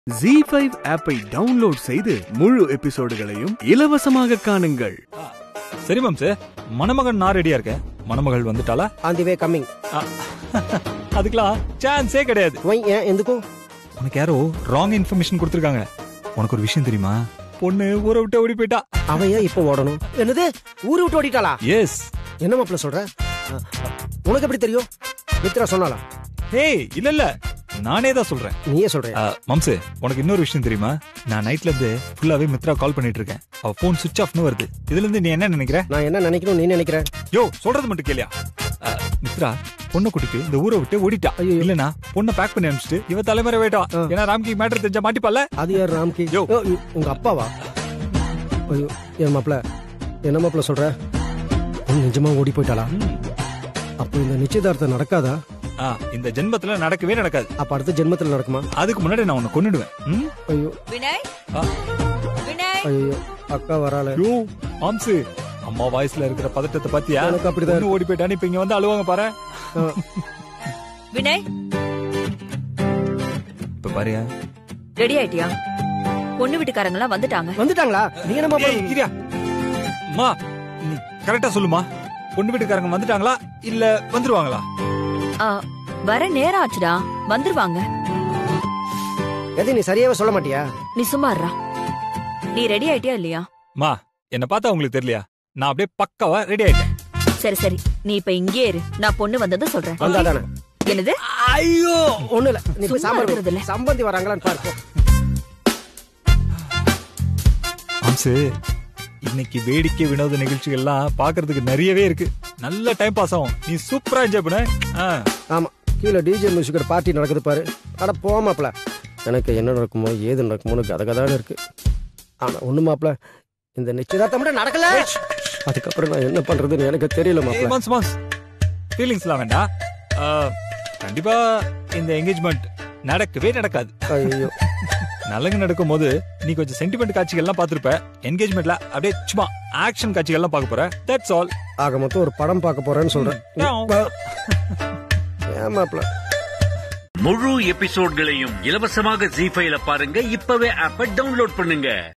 G five ஆப்பை download செய்து முழு எபிசோடுகளையும் இலவசமாக காணுங்கள் சரி மாம்சு மணமகன் நான் ரெடியா இருக்கேன் மணமகள் வந்துட்டாளா ஆன் தி வே கம்மிங் ஆ, அதுக்கெல்லாம் சான்ஸே கிடையாது పోయి ఏ, ఎందుకు உனக்கு யாரோ ராங் இன்ஃபர்மேஷன் கொடுத்துருக்காங்க உனக்கு ஒரு விஷயம் தெரியுமா பொண்ணு ஊரை விட்டு ஓடி போயிட்டா அவன் ஏன் இப்போ ஓடணும் என்னது ஊரு விட்டு ஓடிட்டாளா எஸ் என்ன மாப்பிள்ள சொல்ற அ, உனக்கு எப்படி தெரியும் மித்ரா சொன்னாளா ஹே இல்ல இல்ல நானே தான் சொல்றேன் நீயே சொல்ற ஆ, மம்சு உனக்கு இன்னொரு விஷயம் தெரியுமா நான் நைட்ல இருந்து ஃபுல்லாவே மித்ரா கால் பண்ணிட்டு இருக்கேன் அவ போன் சுவிச் ஆஃப்னு வருது இதுல இருந்து நீ என்ன நினைக்கிற நான் என்ன நினைக்கணும் நீ நினைக்கிற யோ சொல்றது மட்டும் கேளியா ஆ, மித்ரா பொண்ணை குட்டிக்கு இந்த ஊரை விட்டு ஓடிட்டா ஐயோ. இல்லனா பொண்ணை பேக் பண்ணி அனுப்பிச்சிட்டு இவ தலைமுறை போயிட்டா ஆ. ஏன்னா ராம்கி மேட்டர் தெரிஞ்சா மாட்டிப்பால அது யார் ராம்கி யோ. ஓ, இ- உங்க அப்பாவா ஐயோ என் மாப்பிள்ள என்ன மாப்பிள்ள சொல்ற பொண்ணு நிஜமா ஓடி போயிட்டாளா அப்போ இந்த நிச்சயதார்த்தம் நடக்காதா ஆ, இந்த ஜென்மத்துல நடக்கவே நடக்காது அப்ப அடுத்த ஜென்மத்துல நடக்குமா அதுக்கு முன்னாடி நான் உன்னை கொன்னுடுவேன் ம்? ஐயோ வினய் ஆ. வினய் ஐயோ அக்கா வராள யோ மாம்சு அம்மா வாய்ஸ்ல இருக்கிற பதட்டத்தை பாத்தியா எனக்கு அப்படிதான் பொண்ணு ஓடி போயிட்டான்னு இப்ப இங்க வந்து அழுவாங்க பாரு ஆ, வினய் இப்ப பாரியா ரெடி ஆயிட்டியா பொண்ணு வீட்டுக்காரங்க எல்லாம் வந்துட்டாங்க வந்துட்டாங்களா நீ என்ன ஏய், மாப்பிள்ள கிரியா மா நீ கரெக்டா சொல்லுமா பொண்ணு வீட்டுக்காரங்க வந்துட்டாங்களா இல்ல வந்துருவாங்களா ஆ, வர நேரம் ஆச்சுடா வந்துருவாங்க எது நீ சரியாவே சொல்ல மாட்டியா நீ சும்மா இருடா. நீ ரெடி ஆயிட்டியா இல்லையா மா என்ன பார்த்தா உங்களுக்கு தெரியலையா நான் அப்படியே பக்காவா ரெடி ஆயிட்டேன் சரி சரி நீ இப்ப இங்கே இரு நான் பொண்ணு வந்தது சொல்றேன் வந்தாதானே என்னது ஐயோ ஒண்ணு இல்ல நீ போய் சும்மா சாம்பார் இருக்கிறது இல்ல. வை. சம்பந்தி வராங்களான்னு பாரு மாம்சு இன்னைக்கு வேடிக்கை வினோத நிகழ்ச்சிகள்லாம் பாக்குறதுக்கு நிறையவே இருக்கு நல்ல டைம் பாஸ் ஆகும் நீ சூப்பரா என்ஜாய் பண்ண ஆ. ஆமா கீழே டிஜே மியூசிக்கோட பார்ட்டி நடக்குது பாரு அட போ மாப்ள எனக்கு என்ன நடக்குமோ ஏது நடக்குமோன்னு கதகதான்னு இருக்கு ஆனா ஒண்ணு மாப்ள இந்த நிச்சயதார்த்தம் மட்டும் நடக்கல அதுக்கப்புறம் நான் என்ன பண்றதுன்னு எனக்கு தெரியல ஏய், மாப்ள மாம்ஸ் மாம்ஸ் ஃபீலிங்ஸ்லாம் வேண்டாம் ஆ, கண்டிப்பா இந்த என்கேஜ்மெண்ட் நடக்கவே நடக்காது ஐயோ நலங்கு நடக்கும் போது நீ கொஞ்சம் சென்டிமெண்ட் காட்சிகள்லாம் பார்த்திருப்ப என்கேஜ்மெண்ட்ல அப்படியே சும்மா ஆக்ஷன் காட்சிகள்லாம் பார்க்க போற தட்ஸ் ஆல் ஆக மொத்தம் ஒரு படம் பார்க்க போறேன்னு சொல்றேன் ஏன் மாப்ள முழு எபிசோட்களையும் இலவசமாக ஜி ஃபைல பாருங்க இப்பவே ஆப்ப டவுன்லோட் பண்ணுங்க